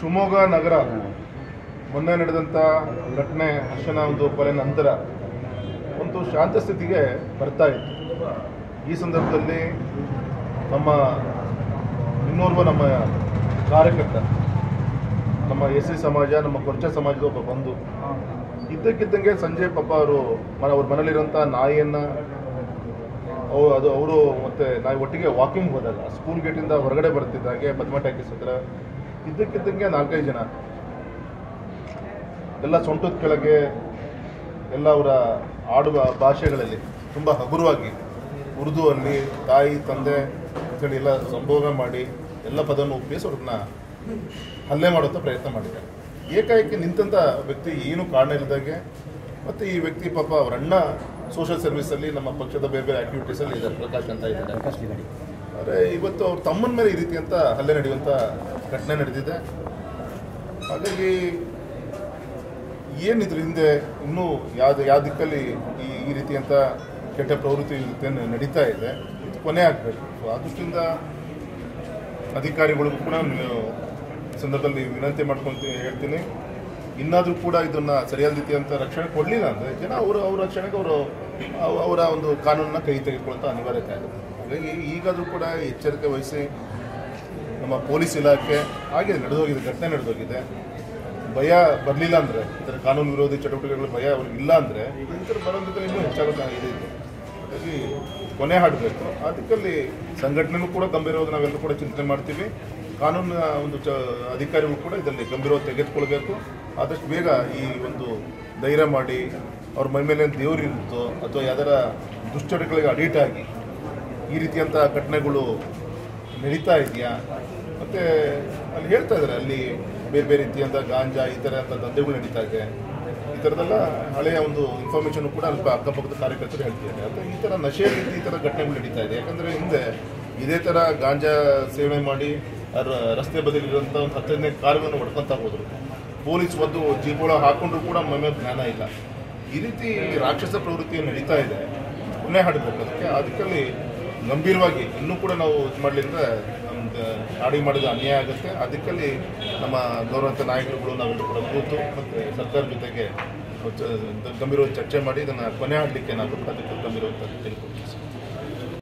ಶಿವಮೊಗ್ಗ ನಗರ ಮೊನ್ನೆ ನಡೆದಂಥ ಘಟನೆ ಹರ್ಷನ ಒಂದು ಕೊಲೆ ನಂತರ ಒಂದು ಶಾಂತ ಸ್ಥಿತಿಗೆ ಬರ್ತಾ ಇತ್ತು ಈ ಸಂದರ್ಭದಲ್ಲಿ ನಮ್ಮ ಇನ್ನೋರ್ವ ನಮ್ಮ ಕಾರ್ಯಕರ್ತ ನಮ್ಮ ಎಸ್ ಸಿ ಸಮಾಜ ನಮ್ಮ ಕೊರ್ಚ ಸಮಾಜದ ಒಬ್ಬ ಬಂಧು ಇದ್ದಕ್ಕಿದ್ದಂಗೆ ಸಂಜೆ ಪಾಪ ಅವರು ಮನ ಅವ್ರ ಮನೇಲಿರೋಂಥ ನಾಯಿಯನ್ನು ಅವು ಅದು ಅವರು ಮತ್ತೆ ನಾವು ಒಟ್ಟಿಗೆ ವಾಕಿಂಗ್ ಹೋದಾಗ ಸ್ಕೂಲ್ ಗೇಟಿಂದ ಹೊರಗಡೆ ಬರ್ತಿದ್ದಾಗೆ ಪದ್ಮ ಟ್ಯಾಕಿಸ್ ಹತ್ರ ಇದ್ದಕ್ಕಿದ್ದಂಗೆ ನಾಲ್ಕೈದು ಜನ ಎಲ್ಲ ಸೊಂಟದ ಕೆಳಗೆ ಎಲ್ಲ ಅವರ ಆಡುವ ಭಾಷೆಗಳಲ್ಲಿ ತುಂಬ ಹಗುರವಾಗಿ ಉರ್ದು ಅಲ್ಲಿ ತಾಯಿ ತಂದೆ ಅಂತೇಳಿ ಎಲ್ಲ ಸಂಬೋಧನೆ ಮಾಡಿ ಎಲ್ಲ ಪದವನ್ನು ಉಪಯೋಗಿಸಿ ಅವ್ರನ್ನ ಹಲ್ಲೆ ಮಾಡುವಂಥ ಪ್ರಯತ್ನ ಮಾಡಿದ್ದಾರೆ ಏಕಾಏಕಿ ನಿಂತಂಥ ವ್ಯಕ್ತಿ ಏನು ಕಾರಣ ಇಲ್ಲದಾಗೆ ಮತ್ತು ಈ ವ್ಯಕ್ತಿ ಪಾಪ ಅವರ ಅಣ್ಣ ಸೋಷಿಯಲ್ ಸರ್ವಿಸಲ್ಲಿ ನಮ್ಮ ಪಕ್ಷದ ಬೇರೆ ಬೇರೆ ಆ್ಯಕ್ಟಿವಿಟೀಸಲ್ಲಿ ಇದ್ದಾರೆ ಪ್ರಕಾಶ್ ಅಂತ ಇದ್ದಾರೆ ಆದರೆ ಇವತ್ತು ಅವ್ರ ತಮ್ಮನ ಮೇಲೆ ಈ ರೀತಿ ಅಂತ ಹಲ್ಲೆ ನಡೆಯುವಂಥ ಘಟನೆ ನಡೆದಿದೆ ಹಾಗಾಗಿ ಏನಿದ್ರ ಹಿಂದೆ ಇನ್ನೂ ಯಾವ್ದು ಯಾವ ದಿಕ್ಕಲ್ಲಿ ಈ ಈ ರೀತಿಯಂಥ ಕೆಟ್ಟ ಪ್ರವೃತ್ತಿ ಇರುತ್ತೆ ನಡೀತಾ ಇದೆ ಇದು ಕೊನೆ ಆಗಬೇಕು ಸೊ ಆ ದೃಷ್ಟಿಯಿಂದ ಅಧಿಕಾರಿಗಳಿಗೂ ಕೂಡ ನಾನು ಈ ಸಂದರ್ಭದಲ್ಲಿ ವಿನಂತಿ ಮಾಡ್ಕೊಂತ ಹೇಳ್ತೀನಿ ಇನ್ನಾದರೂ ಕೂಡ ಇದನ್ನ ಸರಿಯಾದ ರೀತಿಯಂತ ರಕ್ಷಣೆ ಕೊಡಲಿಲ್ಲ ಅಂದರೆ ಜನ ಅವರು ಅವರ ರಕ್ಷಣೆಗೆ ಅವರು ಅವ- ಅವರ ಒಂದು ಕಾನೂನನ್ನ ಕೈ ತೆಗೆದುಕೊಳ್ಳುವಂಥ ಅನಿವಾರ್ಯತೆ ಆಗುತ್ತೆ ಹಾಗಾಗಿ ಈಗಾದರೂ ಕೂಡ ಎಚ್ಚರಿಕೆ ವಹಿಸಿ ನಮ್ಮ ಪೊಲೀಸ್ ಇಲಾಖೆ ಹಾಗೆ ನಡೆದೋಗಿದೆ ಘಟನೆ ನಡೆದೋಗಿದೆ ಭಯ ಬರಲಿಲ್ಲ ಅಂದರೆ ಇದರ ಕಾನೂನು ವಿರೋಧಿ ಚಟುವಟಿಕೆಗಳ ಭಯ ಅವ್ರಿಗೆ ಇಲ್ಲ ಅಂದರೆ ಇಂಥರ ಬರೋದಕ್ಕೆ ಇನ್ನೂ ಹೆಚ್ಚಾಗುತ್ತೆ ಇದೆ ಇದು ಹಾಗಾಗಿ ಕೊನೆ ಹಾಡಬೇಕು ಆ ದಿಕ್ಕಲ್ಲಿ ಸಂಘಟನೆನೂ ಕೂಡ ಗಂಭೀರವಾಗಿ ನಾವೆಲ್ಲರೂ ಕೂಡ ಚಿಂತನೆ ಮಾಡ್ತೀವಿ ಕಾನೂನಿನ ಒಂದು ಚ ಅಧಿಕಾರಿಗಳು ಕೂಡ ಇದರಲ್ಲಿ ಗಂಭೀರವಾಗಿ ತೆಗೆದುಕೊಳ್ಬೇಕು ಆದಷ್ಟು ಬೇಗ ಈ ಒಂದು ಧೈರ್ಯ ಮಾಡಿ ಅವ್ರ ಮೈ ಮೇಲೆ ದೇವ್ರು ಇರುತ್ತೋ ಅಥವಾ ಯಾವ್ದಾರ ದುಶ್ಚಟಗಳಿಗೆ ಅಡಿಟ್ ಆಗಿ ಈ ರೀತಿಯಂಥ ಘಟನೆಗಳು ನಡೀತಾ ಇದೆಯಾ ಮತ್ತು ಅಲ್ಲಿ ಹೇಳ್ತಾ ಇದ್ದಾರೆ ಅಲ್ಲಿ ಬೇರೆ ಬೇರೆ ರೀತಿಯಂಥ ಗಾಂಜಾ ಈ ಥರ ಅಂತ ದಂಧೆಗಳು ನಡೀತಾ ಇದೆ ಈ ಥರದೆಲ್ಲ ಹಳೆಯ ಒಂದು ಇನ್ಫಾರ್ಮೇಷನ್ ಕೂಡ ಅಲ್ಪ ಅಕ್ಕಪಕ್ಕದ ಕಾರ್ಯಕರ್ತರು ಹೇಳ್ತಿದ್ದಾರೆ ಅಥವಾ ಈ ಥರ ನಶೆಯಲ್ಲಿ ಈ ಥರ ಘಟನೆಗಳು ನಡೀತಾ ಇದೆ ಯಾಕಂದರೆ ಹಿಂದೆ ಇದೇ ಥರ ಗಾಂಜಾ ಸೇವನೆ ಮಾಡಿ ಅವ್ರ ರಸ್ತೆ ಬದಿಲಿರುವಂಥ ಒಂದು ಹತ್ತನೇ ಕಾರುಗಳನ್ನು ಹೊಡ್ಕೊಂತ ಹೋದರು ಪೊಲೀಸ್ ಒಂದು ಜೀಪೊಳ ಹಾಕೊಂಡ್ರು ಕೂಡ ಮನೆ ಜ್ಞಾನ ಇಲ್ಲ ಈ ರೀತಿ ರಾಕ್ಷಸ ಪ್ರವೃತ್ತಿ ನಡೀತಾ ಇದೆ ಕೊನೆ ಹಾಡಬೇಕು ಅದಕ್ಕೆ ಅದಕ್ಕಲ್ಲಿ ಗಂಭೀರವಾಗಿ ಇನ್ನೂ ಕೂಡ ನಾವು ಇದು ಮಾಡಲಿಲ್ಲ ನಮ್ದು ನಾಡಿಗೆ ಮಾಡಿದ ಅನ್ಯಾಯ ಆಗುತ್ತೆ ಅದಕ್ಕಲ್ಲಿ ನಮ್ಮ ಗೌರವಂತ ನಾಯಕರುಗಳು ನಾವೆಲ್ಲರೂ ಕೂಡ ಕೂತು ಮತ್ತು ಸರ್ಕಾರ ಜೊತೆಗೆ ಚ- ಗಂಭೀರವಾಗಿ ಚರ್ಚೆ ಮಾಡಿ ಇದನ್ನು ಕೊನೆ ಹಾಡಲಿಕ್ಕೆ ನಾವು ಕೂಡ ಅದಕ್ಕೆ ಗಂಭೀರವಾಗಿ ತೆಗೆದುಕೊಳ್ತೀವಿ